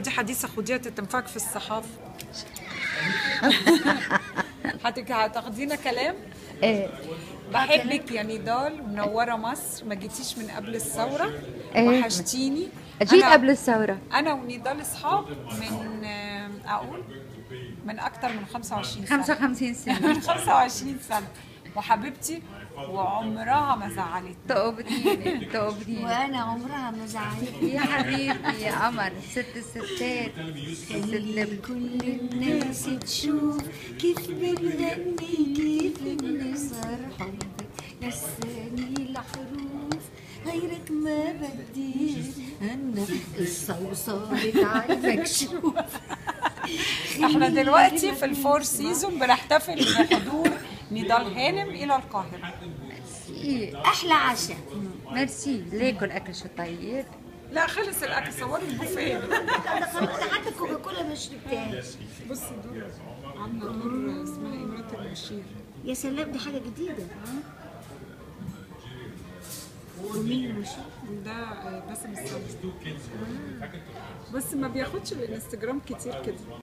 دي حديثة خديها تنفعك في الصحافة هتك- هتاخدينا كلام ايه بحبك يا نضال منورة مصر ما جيتيش من قبل الثورة إيه. وحشتيني جيت أنا- قبل الثورة أنا ونضال أصحاب من آه، أقول من أكتر من 25 سنة 55 سنة من 25 سنة وحبيبتي وعمرها ما زعلت تقبضيني تقبضيني وانا عمرها ما زعلتني يا حبيبتي يا قمر ست الستات خلي ست كل الناس تشوف كيف بنغني كيف بنصر حبك نساني الحروف غيرك ما بدي انا الصوصة على شوف احنا دلوقتي في الفور سيزون بنحتفل بحضور نضال هانم إلى القاهرة ميرسي احلى عشاء ميرسي ليكن اكل شو طيب لا خلص الأكل صوري البوفيه ده خلاص ده حتى كوكاكولا ما شربتهاش بصي دول عاملة دور اسمها إيه مرات المشير يا سلام دي حاجه جديده ومين المشير ده آه، باسم السمر بس ما بياخدش الانستجرام كتير كده